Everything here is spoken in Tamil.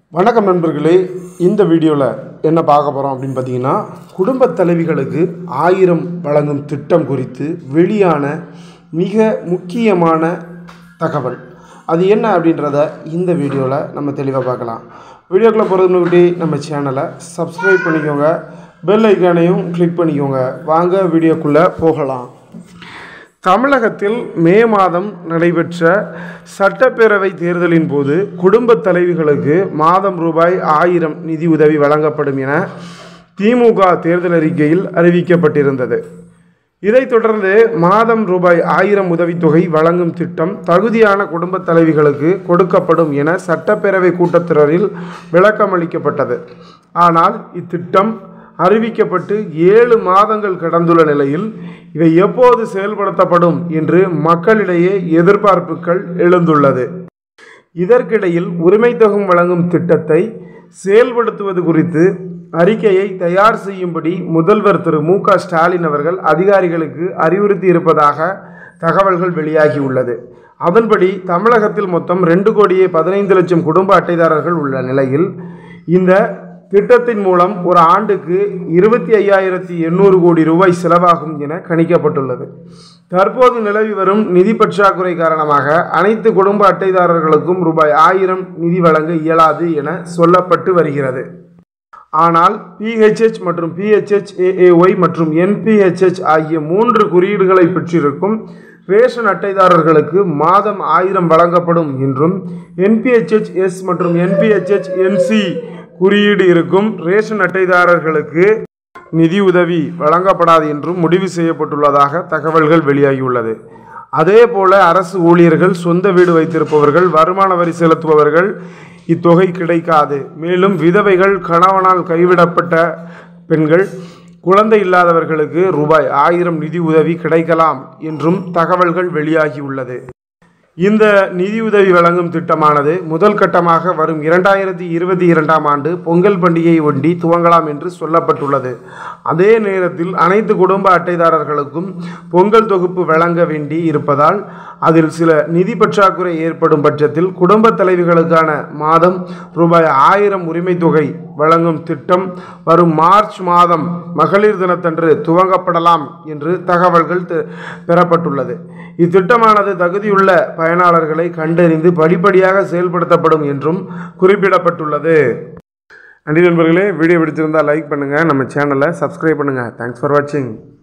வணக்கம் நண்பர்களே இந்த வீடியோவில் என்ன பார்க்க போகிறோம் அப்படின்னு பார்த்தீங்கன்னா குடும்பத் தலைவிகளுக்கு ஆயிரம் வழங்கும் திட்டம் குறித்து வெளியான மிக முக்கியமான தகவல் அது என்ன அப்படின்றத இந்த வீடியோவில் நம்ம தெளிவாக பார்க்கலாம் வீடியோக்குள்ளே போகிறதுக்கு முன்னாடி நம்ம சேனலை சப்ஸ்கிரைப் பண்ணிக்கோங்க பெல் ஐக்கானையும் கிளிக் பண்ணிக்கோங்க வாங்க வீடியோக்குள்ளே போகலாம் தமிழகத்தில் மே மாதம் நடைபெற்ற சட்டப்பேரவை தேர்தலின் போது குடும்பத் தலைவிகளுக்கு மாதம் ரூபாய் ஆயிரம் நிதி உதவி வழங்கப்படும் என திமுக தேர்தல் அறிக்கையில் அறிவிக்கப்பட்டிருந்தது இதைத் தொடர்ந்து மாதம் ரூபாய் ஆயிரம் உதவித்தொகை வழங்கும் திட்டம் தகுதியான குடும்பத் தலைவிகளுக்கு கொடுக்கப்படும் என சட்டப்பேரவை கூட்டத்தொடரில் விளக்கமளிக்கப்பட்டது ஆனால் இத்திட்டம் அறிவிக்கப்பட்டு ஏழு மாதங்கள் கடந்துள்ள நிலையில் இவை எப்போது செயல்படுத்தப்படும் என்று மக்களிடையே எதிர்பார்ப்புகள் எழுந்துள்ளது இதற்கிடையில் உரிமை தொகும் வழங்கும் திட்டத்தை செயல்படுத்துவது குறித்து அறிக்கையை தயார் செய்யும்படி முதல்வர் திரு மு க ஸ்டாலின் அவர்கள் அதிகாரிகளுக்கு அறிவுறுத்தி இருப்பதாக தகவல்கள் வெளியாகியுள்ளது அதன்படி தமிழகத்தில் மொத்தம் ரெண்டு கோடியே பதினைந்து லட்சம் குடும்ப அட்டைதாரர்கள் உள்ள நிலையில் இந்த திட்டத்தின் மூலம் ஒரு ஆண்டுக்கு இருபத்தி ஐயாயிரத்தி எண்ணூறு கோடி ரூபாய் செலவாகும் என கணிக்கப்பட்டுள்ளது தற்போது நிலவி வரும் நிதி பற்றாக்குறை காரணமாக அனைத்து குடும்ப அட்டைதாரர்களுக்கும் ரூபாய் ஆயிரம் நிதி வழங்க இயலாது என சொல்லப்பட்டு வருகிறது ஆனால் பிஹெச்ஹெச் மற்றும் பிஹெச்ஹெச் ஏஏஒய் மற்றும் என்பிஹெச்ஹெச் ஆகிய மூன்று குறியீடுகளை பெற்றிருக்கும் ரேஷன் அட்டைதாரர்களுக்கு மாதம் ஆயிரம் வழங்கப்படும் என்றும் என்பிஹெச்ஹெச் எஸ் மற்றும் என்பிஹெச்ஹெச் என்சி குறியீடு இருக்கும் ரேஷன் அட்டைதாரர்களுக்கு நிதி உதவி வழங்கப்படாது என்றும் முடிவு செய்யப்பட்டுள்ளதாக தகவல்கள் வெளியாகியுள்ளது அதே போல அரசு ஊழியர்கள் சொந்த வீடு வைத்திருப்பவர்கள் வருமான வரி செலுத்துபவர்கள் இத்தொகை கிடைக்காது மேலும் விதவைகள் கணவனால் கைவிடப்பட்ட பெண்கள் குழந்தை இல்லாதவர்களுக்கு ரூபாய் ஆயிரம் நிதி உதவி கிடைக்கலாம் என்றும் தகவல்கள் வெளியாகியுள்ளது இந்த நிதியுதவி வழங்கும் திட்டமானது முதல் கட்டமாக வரும் இரண்டாயிரத்தி இருபத்தி இரண்டாம் ஆண்டு பொங்கல் பண்டிகையை ஒட்டி துவங்கலாம் என்று சொல்லப்பட்டுள்ளது அதே நேரத்தில் அனைத்து குடும்ப அட்டைதாரர்களுக்கும் பொங்கல் தொகுப்பு வழங்க வேண்டி இருப்பதால் அதில் சில நிதி பற்றாக்குறை ஏற்படும் பட்சத்தில் குடும்ப தலைவிகளுக்கான மாதம் ரூபாய் ஆயிரம் உரிமை தொகை வழங்கும் திட்டம் வரும் மார்ச் மாதம் மகளிர் தினத்தன்று துவங்கப்படலாம் என்று தகவல்கள் தெ- பெறப்பட்டுள்ளது இத்திட்டமானது தகுதியுள்ள பயனாளர்களை கண்டறிந்து படிப்படியாக செயல்படுத்தப்படும் என்றும் குறிப்பிடப்பட்டுள்ளது நன்றி நண்பர்களே வீடியோ பிடிச்சிருந்தால் லைக் பண்ணுங்கள் நம்ம சேனலை சப்ஸ்கிரைப் பண்ணுங்கள் தேங்க்ஸ் ஃபார் வாட்சிங்